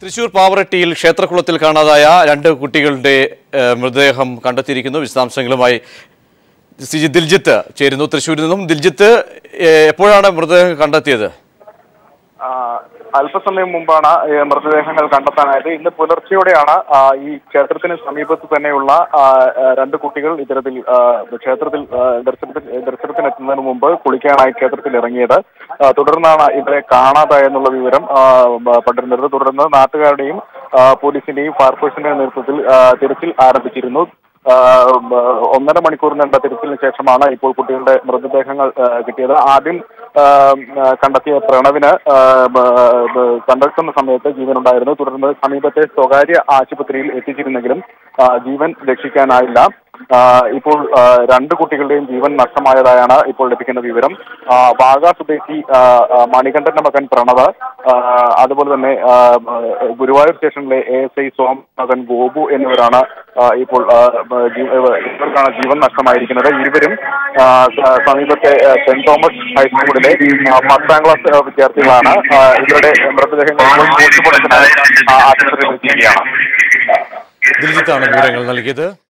തൃശൂർ പാവറട്ടിയിൽ ക്ഷേത്രക്കുളത്തിൽ കാണാതായ രണ്ട് കുട്ടികളുടെ ഏഹ്, മൃതദേഹം കണ്ടെത്തിയിരിക്കുന്നു വിശദാംശങ്ങളുമായി സി ജി ദിൽജിത്ത് ചേരുന്നു തൃശ്ശൂരിൽ നിന്നും ദിൽജിത്ത് ഏഹ്, എപ്പോഴാണ് മൃതദേഹം കണ്ടെത്തിയത് ആ, അല്പസമയം മുമ്പാണ് ഈ മൃതദേഹങ്ങൾ കണ്ടെത്താനായത് ഇന്ന് പുലർച്ചെയോടെയാണ് ആ, ഈ ക്ഷേത്രത്തിന് സമീപത്ത് തന്നെയുള്ള ആ, ആ, രണ്ട് കുട്ടികൾ ഇത്തരത്തിൽ ആ, ക്ഷേത്രത്തിൽ ആ, ദർശനത്തിൽ ദർശനത്തിനെത്തുന്നതിന് മുമ്പ് കുളിക്കാനായി ക്ഷേത്രത്തിൽ ഇറങ്ങിയത് ആ, തുടർന്നാണ് ഇവരെ കാണാതായെന്നുള്ള വിവരം ആ, ബ- പടരുന്നത് തുടർന്ന് നാട്ടുകാരുടെയും ആ, പോലീസിന്റെയും ഫയർഫോഴ്സിന്റെയും നേതൃത്വത്തിൽ ആ, തിരച്ചിൽ ആരംഭിച്ചിരുന്നു ആ, ബ- ഒന്നര മണിക്കൂർ നീണ്ട തിരച്ചിലിന് ശേഷമാണ് ഇപ്പോൾ കുട്ടികളുടെ മൃതദേഹങ്ങൾ ആ, കിട്ടിയത് ആദ്യം ആ, ആ, കണ്ടെത്തിയ പ്രണവിന് ആ, ബ- ബ- കണ്ടെത്തുന്ന സമയത്ത് ജീവനുണ്ടായിരുന്നു തുടർന്ന് സമീപത്തെ സ്വകാര്യ ആശുപത്രിയിൽ എത്തിച്ചിരുന്നെങ്കിലും ആ, ജീവൻ രക്ഷിക്കാനായില്ല ആ, ഇപ്പോൾ ആ, രണ്ട് കുട്ടികളുടെയും ജീവൻ നഷ്ടമായതായാണ് ഇപ്പോൾ ലഭിക്കുന്ന വിവരം ആ, വാഗ സ്വദേശി ആ, ആ, മണികണ്ഠന്റെ മകൻ പ്രണവ് ആ, അതുപോലെ തന്നെ ആ, ആ, ഗുരുവായൂർ സ്റ്റേഷനിലെ എ എസ് ഐ സോം മകൻ ഗോപു എന്നിവരാണ് ആ, ഇപ്പോൾ ആ, ബ- ജീ- ഏഹ് ഇവർക്കാണ് ജീവൻ നഷ്ടമായിരിക്കുന്നത് ഇരുവരും ആ, സ- സമീപത്തെ ആ, സെന്റ് തോമസ് ഹൈസ്കൂളിലെ ആ, പത്താം ക്ലാസ് ആ, വിദ്യാർത്ഥികളാണ് ആ, ഇവരുടെ മൃതദേഹങ്ങൾ ഇപ്പോൾ പോസ്റ്റ്മോർട്ടത്തിനായി ആ, ആശുപത്രിയിൽ എത്തിക്കുകയാണ് ദിൽജിത്താണ് വിവരങ്ങൾ നൽകിയത്